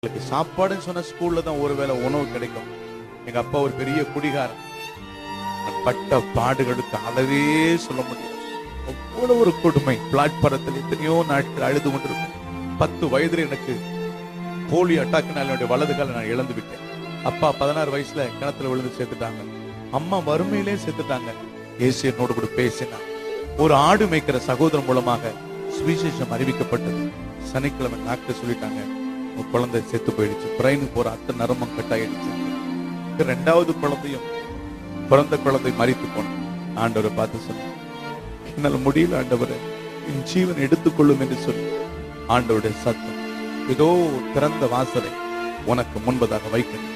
எனக்கு சாப்பாடுன்னு சொன்ன ஸ்கூல்ல தான் ஒருவேளை உணவு கிடைக்கும் எங்க அப்பா ஒரு பெரிய குடிகாரன் நான் பட்ட பாடுகளுக்கு அளவே சொல்ல முடியாது அவ்வளவு ஒரு கொடுமை பிளாட்பாரத்தில் எத்தனையோ நாட்கள் அழுது கொண்டிருக்கும் பத்து வயதுல எனக்கு போலி அட்டாக்குனால என்னுடைய வலது காலை நான் இழந்து விட்டேன் அப்பா பதினாறு வயசுல கிணத்துல விழுந்து சேர்த்துட்டாங்க அம்மா வறுமையிலே சேர்த்துட்டாங்க இயேசு என்னோடு கூட பேசினார் ஒரு ஆடு மேய்க்கிற சகோதரன் மூலமாக சுவிசேஷம் அறிவிக்கப்பட்டது சனிக்கிழமை டாக்டர் சொல்லிட்டாங்க உங்க குழந்தை செத்து போயிடுச்சு பிரெயினுக்கு போற அத்தை நரம்பம் கட்டாயிடுச்சு ரெண்டாவது குழந்தையும் பிறந்த குழந்தை மறித்து போன ஆண்டவரை பார்த்து சொன்னேன் என்னால் முடியல ஆண்டவரை என் ஜீவன் எடுத்துக்கொள்ளும் என்று சொல்லி ஆண்டவருடைய சத்தம் இதோ திறந்த வாசலை உனக்கு முன்பதாக வைக்கிறேன்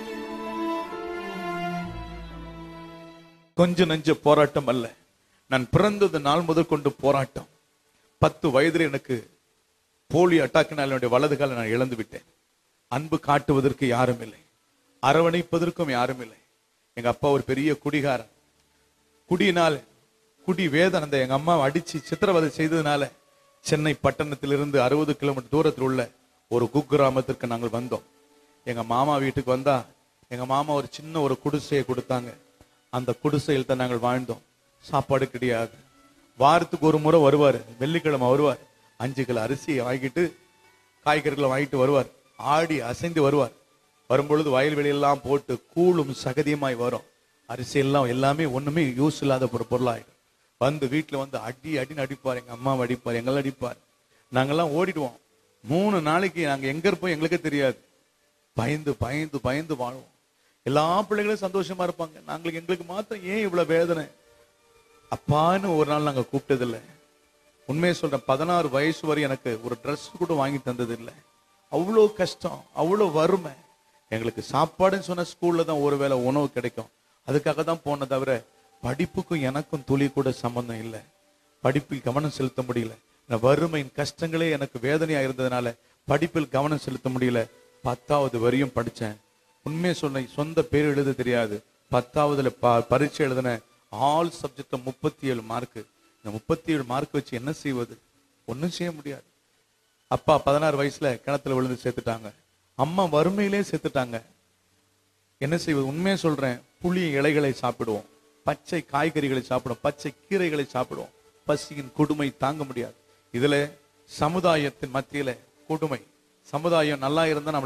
கொஞ்ச நெஞ்ச போராட்டம் அல்ல நான் பிறந்தது நாள் முதல் கொண்டு போராட்டம் பத்து வயதில் எனக்கு போலி அட்டாக்கினால் என்னுடைய வலது காலை நான் இழந்து விட்டேன் அன்பு காட்டுவதற்கு யாரும் இல்லை அரவணைப்பதற்கும் யாரும் இல்லை எங்க அப்பா ஒரு பெரிய குடிகாரன் குடியினால் குடி வேதனை அந்த எங்க அம்மாவை அடிச்சு சித்திரவதை செய்ததுனால சென்னை பட்டணத்திலிருந்து அறுபது கிலோமீட்டர் தூரத்தில் உள்ள ஒரு குக்கிராமத்திற்கு நாங்கள் வந்தோம் எங்க மாமா வீட்டுக்கு வந்தா எங்க மாமா ஒரு சின்ன ஒரு குடிசையை கொடுத்தாங்க அந்த குடிசையில் தான் நாங்கள் வாழ்ந்தோம் சாப்பாடு கிடையாது வாரத்துக்கு ஒரு முறை வருவார் வெள்ளிக்கிழமை வருவார் அஞ்சு கிலோ அரிசியை வாங்கிட்டு காய்கறிகளை வாங்கிட்டு வருவார் ஆடி அசைந்து வருவார் வரும்பொழுது வயல்வெளியெல்லாம் போட்டு கூழும் சகதியுமாய் வரும் அரிசி எல்லாம் எல்லாமே ஒண்ணுமே யூஸ் இல்லாத ஒரு பொருளாயிடும் வந்து வீட்டுல வந்து அடி அடின்னு அடிப்பார் எங்க அம்மாவை அடிப்பார் எங்களை அடிப்பார் நாங்கெல்லாம் ஓடிடுவோம் மூணு நாளைக்கு நாங்க எங்க இருப்போம் எங்களுக்கே தெரியாது பயந்து பயந்து பயந்து வாழ்வோம் எல்லா பிள்ளைகளும் சந்தோஷமா இருப்பாங்க நாங்களுக்கு எங்களுக்கு மாத்திரம் ஏன் இவ்வளவு வேதனை அப்பான்னு ஒரு நாள் நாங்க கூப்பிட்டதில்லை உண்மையை சொல்றேன் பதினாறு வயசு வரை எனக்கு ஒரு Dress கூட வாங்கி தந்தது இல்லை அவ்வளோ கஷ்டம் அவ்வளோ வறுமை எங்களுக்கு சாப்பாடுன்னு சொன்ன ஸ்கூல்ல தான் ஒருவேளை உணவு கிடைக்கும் அதுக்காக தான் போன தவிர படிப்புக்கும் எனக்கும் துளி கூட சம்பந்தம் இல்லை படிப்பில் கவனம் செலுத்த முடியல இந்த வறுமையின் கஷ்டங்களே எனக்கு வேதனையா இருந்ததுனால படிப்பில் கவனம் செலுத்த முடியல பத்தாவது வரையும் படிச்சேன் உண்மையை சொன்ன சொந்த பேர் எழுத தெரியாது பத்தாவதுல ப- பரீட்சை எழுதின ஆல் சப்ஜெக்ட்ல முப்பத்தி ஏழு மார்க் இந்த முப்பத்தி ஏழு மார்க் வச்சு என்ன செய்வது ஒண்ணும் செய்ய முடியாது அப்பா பதினாறு வயசுல கிணத்துல விழுந்து சேர்த்துட்டாங்க அம்மா வறுமையிலே சேர்த்துட்டாங்க என்ன செய்வது உண்மையை சொல்றேன் புளி இலைகளை சாப்பிடுவோம் பச்சை காய்கறிகளை சாப்பிடுவோம் பச்சை கீரைகளை சாப்பிடுவோம் பசியின் கொடுமை தாங்க முடியாது இதுல சமுதாயத்தின் மத்தியில கொடுமை சமுதாயம் நல்லா இருந்தா நம்மளை